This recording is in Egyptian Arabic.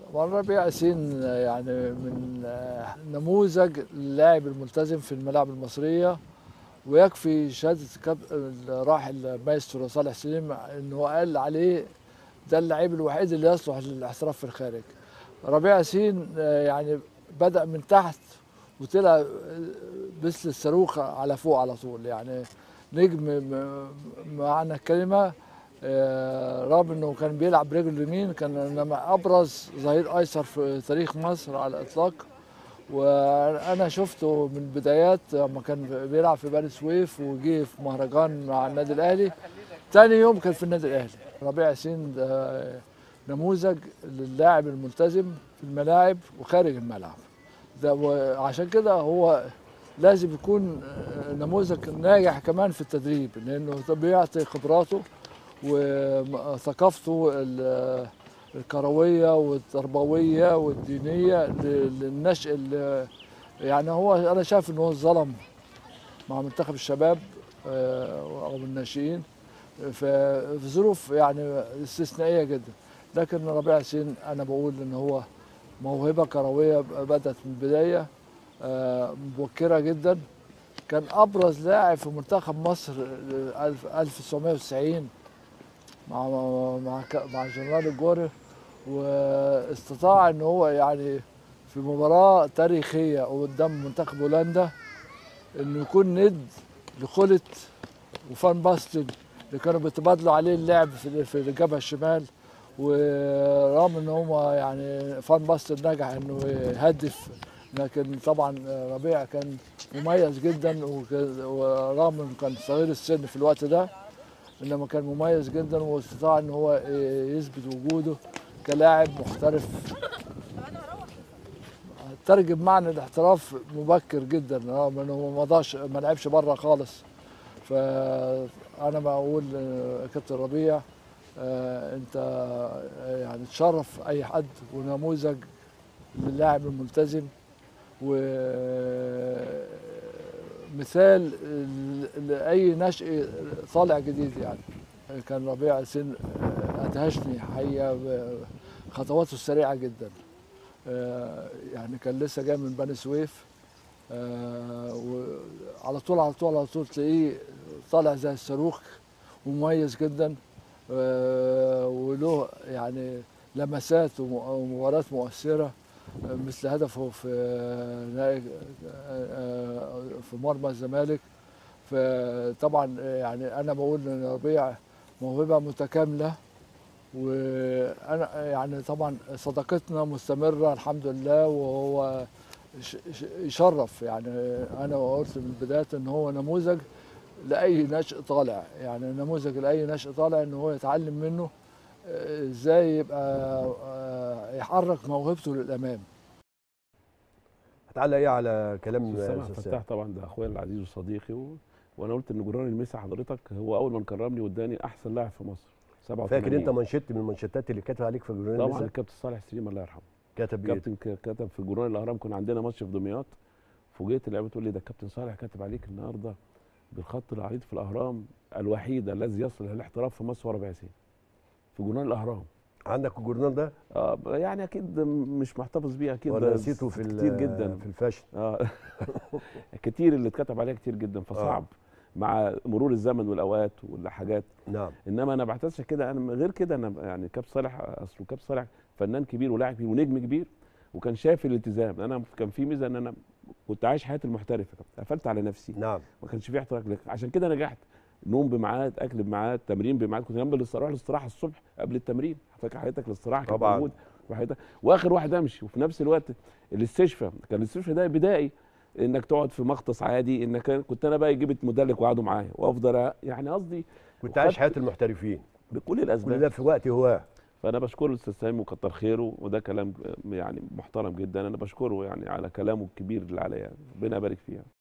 ربيع ياسين يعني من نموذج اللاعب الملتزم في الملاعب المصريه ويكفي شهاده كاب الراحل المايسترو صالح سليم انه قال عليه ده اللعيب الوحيد اللي يصلح للاحتراف في الخارج ربيع ياسين يعني بدا من تحت وطلع مثل الصاروخ على فوق على طول يعني نجم معنى الكلمه رغم انه كان بيلعب برجله اليمين كان انما ابرز ظهير ايسر في تاريخ مصر على الاطلاق وانا شفته من البدايات لما كان بيلعب في بني سويف وجه في مهرجان مع النادي الاهلي تاني يوم كان في النادي الاهلي ربيع ياسين نموذج للاعب الملتزم في الملاعب وخارج الملعب ده وعشان كده هو لازم يكون نموذج ناجح كمان في التدريب لانه بيعطي خبراته وثقافته الكرويه والتربويه والدينيه للنشء يعني هو انا شايف انه هو اتظلم مع منتخب الشباب او الناشئين في ظروف يعني استثنائيه جدا لكن ربيع ياسين انا بقول ان هو موهبه كرويه بدات من البدايه مبكره جدا كان ابرز لاعب في منتخب مصر 1990 مع مع مع جنرال الجوري واستطاع ان هو يعني في مباراه تاريخيه قدام منتخب هولندا انه يكون ند لخولت وفان باستن اللي كانوا بيتبادلوا عليه اللعب في في الجبهه الشمال ورغم ان هم يعني فان باستن نجح انه يهدف لكن طبعا ربيع كان مميز جدا ورغم انه كان صغير السن في الوقت ده انما كان مميز جدا واستطاع ان هو يثبت وجوده كلاعب محترف ترجم معنى الاحتراف مبكر جدا رغم انه ما مضاش ما لعبش بره خالص فانا بقول كابتن ربيع انت يعني تشرف اي حد ونموذج للاعب الملتزم ومثال لاي نشء طالع جديد يعني كان ربيع ياسين ادهشني حقيقه خطواته السريعه جدا يعني كان لسه جاي من بني سويف وعلى طول على طول على طول تلاقيه طالع زي الصاروخ ومميز جدا وله يعني لمسات ومباريات مؤثره مثل هدفه في في مرمى الزمالك فطبعا يعني انا بقول ان ربيع موهبه متكامله وانا يعني طبعا صداقتنا مستمره الحمد لله وهو يشرف يعني انا قلت من البدايه ان هو نموذج لاي نشء طالع يعني نموذج لاي نشء طالع ان هو يتعلم منه ازاي يبقى يحرك موهبته للامام هتعلق ايه على كلام سامح فتاح طبعا ده اخويا العزيز وصديقي و... وانا قلت ان جران الميسا حضرتك هو اول من كرمني واداني احسن لاعب في مصر 87 فاكر انت منشط من المنشطات اللي كتب عليك في جران طبعا الكابتن صالح سليم الله يرحمه كتب ايه؟ كابتن كتب في جران الاهرام كنا عندنا ماتش في دمياط فوجئت اللعيبه تقول لي ده الكابتن صالح كاتب عليك النهارده بالخط العريض في الاهرام الوحيد الذي يصل للاحتراف في مصر هو ربيع ياسين في جورنال الاهرام عندك الجورنال ده؟ اه يعني اكيد مش محتفظ بيه اكيد ولا نسيته في كتير جدا في الفاشن اه كتير اللي اتكتب عليها كتير جدا فصعب آه. مع مرور الزمن والاوقات والحاجات نعم انما انا بعتز كده انا غير كده انا يعني كاب صالح اصله كاب صالح فنان كبير ولاعب كبير ونجم كبير وكان شايف الالتزام انا كان في ميزه ان انا كنت عايش حياتي المحترفه قفلت على نفسي نعم ما كانش في احتراق لك عشان كده نجحت نوم بميعاد اكل بميعاد تمرين بميعاد كنت جنب الاستراحه الاستراحه الصبح قبل التمرين فاكر حياتك الاستراحه كانت طبعا موجوده وحياتك واخر واحد امشي وفي نفس الوقت الاستشفاء كان الاستشفاء ده بدائي انك تقعد في مغطس عادي انك كنت انا بقى جبت مدلك وقعدوا معايا وافضل يعني قصدي كنت عايش حياه المحترفين بكل الاسباب كل ده في وقت هواه فانا بشكر الاستاذ سامي وكتر خيره وده كلام يعني محترم جدا انا بشكره يعني على كلامه الكبير اللي عليا ربنا يبارك فيها